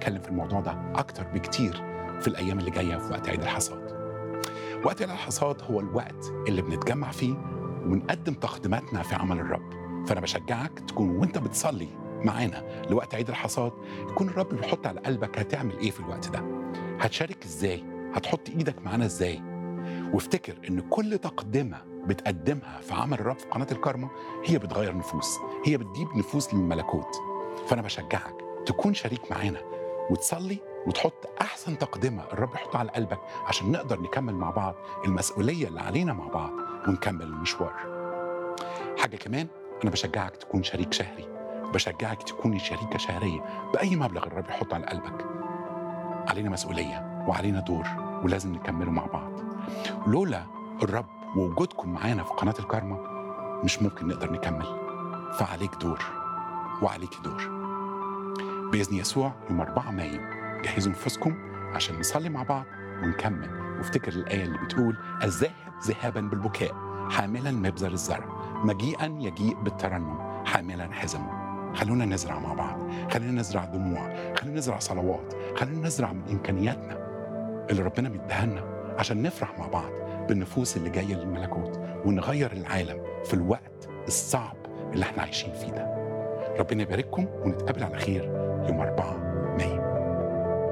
هنتكلم في الموضوع ده اكتر بكتير في الايام اللي جايه في وقت عيد الحصاد وقت عيد الحصاد هو الوقت اللي بنتجمع فيه ونقدم تقديماتنا في عمل الرب فانا بشجعك تكون وانت بتصلي معانا لوقت عيد الحصاد يكون الرب بيحط على قلبك هتعمل ايه في الوقت ده هتشارك ازاي هتحط ايدك معانا ازاي وافتكر ان كل تقدمه بتقدمها في عمل الرب في قناه الكارما هي بتغير نفوس هي بتجيب نفوس للملكوت فانا بشجعك تكون شريك معانا وتصلي وتحط احسن تقدمه الرب يحطها على قلبك عشان نقدر نكمل مع بعض المسؤوليه اللي علينا مع بعض ونكمل المشوار حاجه كمان انا بشجعك تكون شريك شهري بشجعك تكوني شريكه شهريه باي مبلغ الرب يحطه على قلبك علينا مسؤوليه وعلينا دور ولازم نكمله مع بعض لولا الرب ووجودكم معانا في قناه الكارما مش ممكن نقدر نكمل فعليك دور وعليك دور باذن يسوع يوم 4 مايو جهزوا نفوسكم عشان نصلي مع بعض ونكمل وافتكر الايه اللي بتقول الذاهب ذهابا بالبكاء حاملا مبزر الزرع مجيئا يجيء بالترنم حاملا حزمه خلونا نزرع مع بعض خلينا نزرع دموع خلينا نزرع صلوات خلينا نزرع من امكانياتنا اللي ربنا مديها لنا عشان نفرح مع بعض بالنفوس اللي جايه للملكوت ونغير العالم في الوقت الصعب اللي احنا عايشين فيه ده ربنا يبارككم ونتقابل على خير يوم 4